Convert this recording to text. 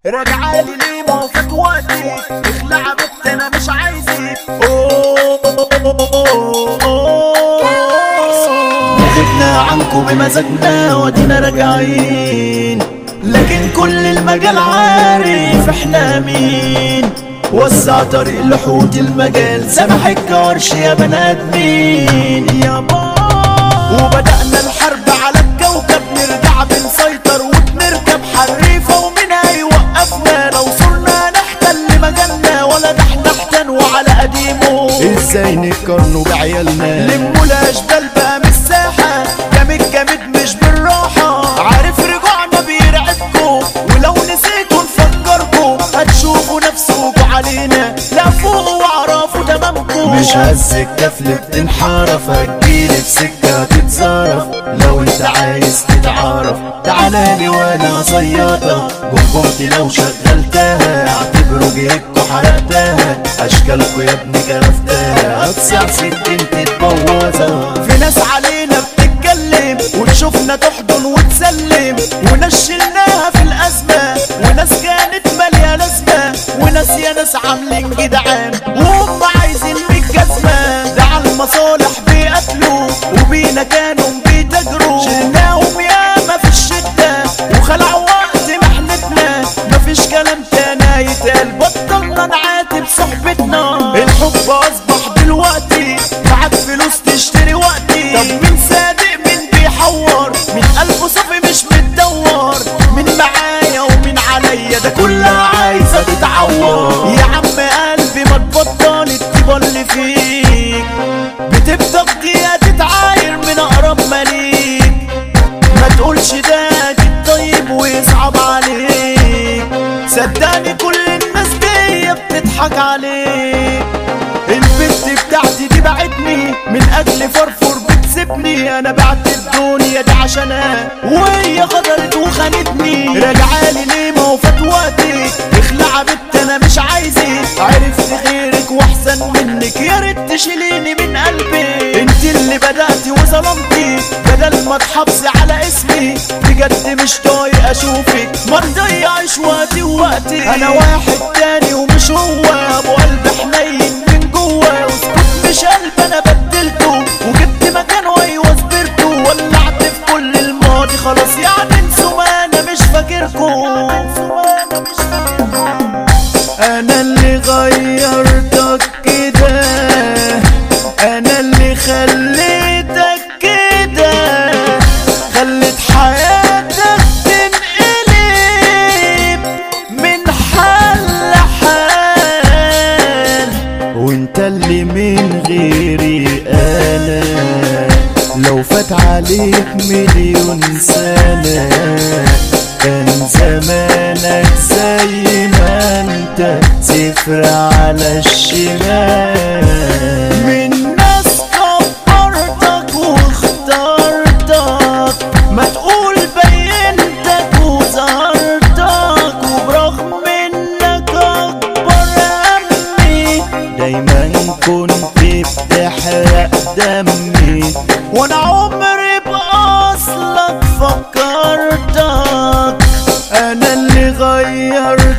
راجعالي ليه ما هو فات وقتي اخلع بنت انا مش عايزك أوه، أوه. غبنا عنكم بمزاجنا ودينا راجعين لكن كل المجال عارف احنا مين وسع طريق لحوت المجال سامح الكرش يا بني ادمين يا با وبدأنا الحرب على الكوكب نرجع بنسيطر وبنركب حريفة ومين هيوقفنا لو صرنا نحتل مجالنا ولا نحن نحتن وعلى قديمه ازاي نقارنوا بعيالنا لموا الاشبال بقى من الساحة جامد جامد مش بالراحة عارف رجوعنا بيرعبكوا ولو نسيتوا نفكركوا هتشوفوا نفسكوا علينا لا فوقوا واعرفوا تمامكم مش هزك كفل بتنحرف هتجيلي في سكة تتصرف لو انت عايز تتعرف تعالى لي وانا صيادة جمجمتي لو شغلتها اعتبروا جيبكوا حرقتها اشكالكوا يا ابني كرفتها هتصيع سكين تتبوظها في ناس علينا بتتكلم وتشوفنا تحضن وتسلم وناس شلناها في الازمه وناس كانت ماليه لازمه وناس يا ناس عاملين جدعان وهم عايزين بالجزمه ده على المصالح بيقتلوا وبينا كانوا بيتاجروا شلناهم ياما في الشده وخلعوا وقت محنتنا مفيش كلام تاني يتقال بطلنا نعاتب صحبتنا الحب اصبح دلوقتي معاك فلوس تشتري وقتي طب مين صادق مين بيحور مين قلبه صافي مش متدور مين معايا ومين عليا ده كلها عايزه تتعور يا عم قلبي ما تبطل الطيبه اللي فيك بتبدأ دقيقة تتعاير من أقرب مليك ما تقولش ده أكيد طيب ويصعب عليك صدقني كل الناس دي بتضحك عليك البنت بتاعتي دي بعتني من اجل فرفور بتسيبني انا بعت الدنيا دي عشانها وهي غدرت وخانتني راجعالي ليه ما هو فات وقتي اخلع بنت انا مش عايزك عرفت غيرك واحسن منك يا ريت تشيليني من قلبي انت اللي بدأتي وظلمتي بدل ما تحافظي على اسمي بجد مش طايق اشوفك ما نضيعش وقتي ووقتي انا واحد تاني ومش هو ابو قلب حنين من جوه واسكت مش قلب انا بدلته وجبت مكانه ايوه صبرته ولعت في كل الماضي خلاص يعني انسوا ما انا مش فاكركم انا اللي غيرتك كده انا اللي خليتك كده خليت حياتك تنقلب من حال لحال وانت اللي من غيري انا لو فات عليك مليون سنة كان زمانك زي ما انت صفر على الشمال من ناس كبرتك واخترتك ما تقول بينتك وظهرتك وبرغم انك اكبر همي دايما كنت بتحرق دمي وانا عمري باصلك فكرتك انا اللي غيرت